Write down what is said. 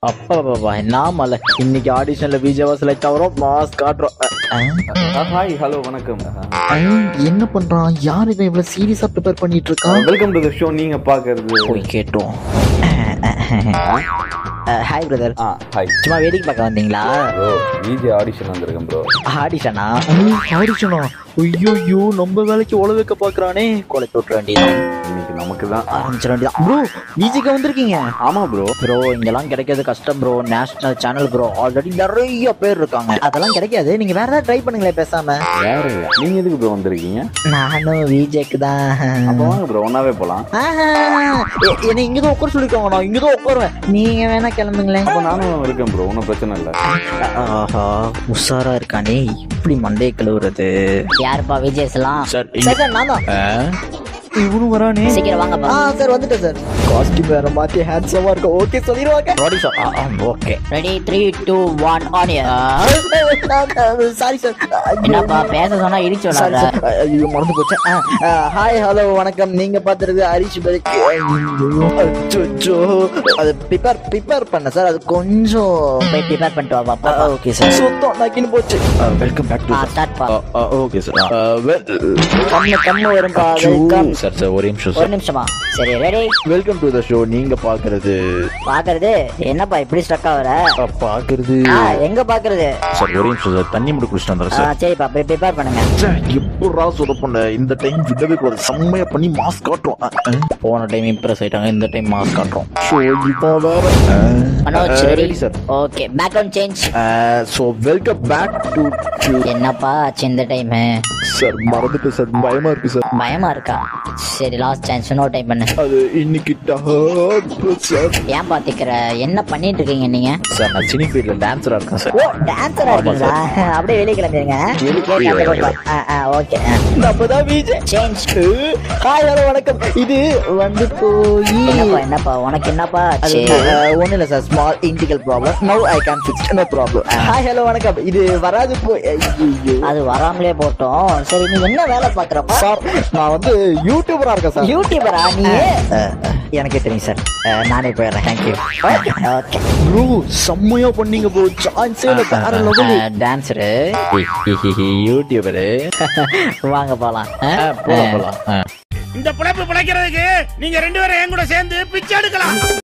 அப்பா பாபா நாமல இன்னைக்கு ஆடிஷன்ல விஜயவா செலக்ட் ஆகிறோம் மாஸ் காட்டுறோம் அஹ், ஹாய் ஹலோ வணக்கம் அஹ், என்ன பண்றான் யார் இவன் இவ்வளவு சீரியஸா ப்ரிப்பேர் பண்ணிட்டு இருக்கான் வெல்கம் டு த ஷோ நீங்க பாக்குறது போய் கேட்டோம் ஹாய் பிரதர் ஆ ஹாய் சும்மா வேடிக்கை பார்க்க வந்தீங்களா ப்ரோ விஜே ஆடிஷன் வந்திருக்கேன் ப்ரோ ஆடிஷனா ஆடிஷனா ஐயோ நம்ம வேலைக்கு உழ வைக்க பாக்குறானே கொலை போட்டுற வேண்டியதான் இன்னைக்கு நமக்கு தான் ஆரம்பிச்சிட வேண்டியதான் ப்ரோ விஜிக்கு வந்திருக்கீங்க ஆமா ப்ரோ ப்ரோ இங்கெல்லாம் கிடைக்கிறது கஷ்டம் bro national channel bro already நிறைய பேர் இருக்காங்க அதெல்லாம் கிடைக்காது நீங்க வேற ஏதாவது ட்ரை பண்ணுங்களேன் பேசாம வேற நீங்க எதுக்கு ப்ரோ வந்திருக்கீங்க நானும் விஜேக்கு தான் அப்போ வாங்க ப்ரோ ஒன்னாவே போலாம் ஆஹா, எ- என்னை இங்கதான் உட்கார சொல்லிருக்காங்க நான் இங்கதான் உட்காருவேன் நீங்க வேணா கிளம்புங்களேன் அப்போ நானும் இருக்கேன் ப்ரோ ஒன்றும் பிரச்சனை இல்லை ஆஹா உஷாரா இருக்கானே இப்படி மண்டையை கழுவுறது யாருப்பா விஜய் எல்லாம் சார் சார் நான் தான் இவனும் வரானே சீக்கிரம் வாங்கப்பா ஆ சார் வந்துட்டேன் சார் காஸ்டியூம் வேற மாத்தி ஹேண்ட்ஸமா இருக்கு ஓகே சொல்லிடுவாங்க sorry sir okay ready three two one onion sorry sir என்னப்பா பேச சொன்னா இடிச்சு சாரி விளாடுற சார் ஐயோ மறந்து போச்சு ஹாய் ஹலோ வணக்கம் நீங்க பாத்துறது ஹரிஷ் பெருக்கு அச்சோ அது ப்ரிப்பேர் ப்ரிப்பேர் பண்ண சார் அது கொஞ்சம் போய் ப்ரிப்பேர் பண்ணிட்டு வா பாப்பா ஓகே சார் சுத்தம் நக்கின்னு போச்சு வெல்கம் பேக் ஆ ஸ்டார்ட் பா ஓகே சார் கம்ம கம்ம வரும்பா வெல்கம் சார் சார் ஒரே நிமிஷம் ஒரு சார் நிமிஷமா சரி ready welcome to the show நீங்க பாக்குறது பாக்குறது என்னப்பா இப்படி ஸ்ட்ரக் ஆகுற அஹ், பாக்குறது ஆ எங்க பாக்குறது சார் ஒரே நிமிஷம் சார் தண்ணி மட்டும் குடிச்சிட்டு வந்துடுறேன் ஆ சார் சரிப்பா போய் ப்ரிப்பேர் பண்ணுங்க எப்படா சொல்ல போன இந்த டைம் விடவே கூடாது செம்மையா பண்ணி மாஸ்க் காட்டுறோம் அஹ், அஹ். போன டைம் இம்ப்ரெஸ் ஆயிட்டாங்க இந்த டைம் மாஸ்க் காட்டுறோம் ஷோ இப்போ வேற Manoj ready ready sir okay background change so welcome back to என்னப்பா ஆச்சு இந்த டைம் சார் மறந்துட்டு சார் பயமா இருக்கு சார் பயமா இருக்கா சரி லாஸ்ட் சான்ஸ் இன்னொரு டைம் பண்ணு அது இன்னைக்கு சார் ஏன் பாத்துக்கிற என்ன பண்ணிட்டு இருக்கீங்க நீங்க சார் நான் சினி ஃபீல்ட்ல டான்ஸரா இருக்கேன் சார் ஓ டான்சரா இருக்கீங்களா அப்படியே வெளியே கிளம்பிடுங்க ஓகே நம்மதான் விஜய் சேஞ்ச் ஹாய் ஹலோ வணக்கம் இது வந்து போய் என்னப்பா என்னப்பா உனக்கு என்னப்பா அது ஆச்சு? ஒன்றும் இல்லை சார் ஸ்மால் இன்டிகல் problem no I can fix no problem hi hello வணக்கம் இது வராது போய் ஐயோ அது வராமலே போட்டோம் சரி நீ என்ன வேலை பாக்குறப்பா சார் நான் வந்து யூடியூபரா இருக்கேன் சார் யூடியூபரா நீ அஹ், எனக்கே தெரியும் சார் அஹ், நானே போயிடுறேன் தேங்க்யூ ஓகே ப்ரோ செம்மையா பண்ணீங்க ப்ரோ சான்ஸே இல்லை வேற லெவல் டான்ஸரு யூடியூபரு வாங்க போலாம் அஹ், போலாம் போலாம் இந்த பிழைப்பு பிழைக்கிறதுக்கு நீங்க ரெண்டு பேரும் என் கூட சேர்ந்து பிச்சை எடுக்கலாம்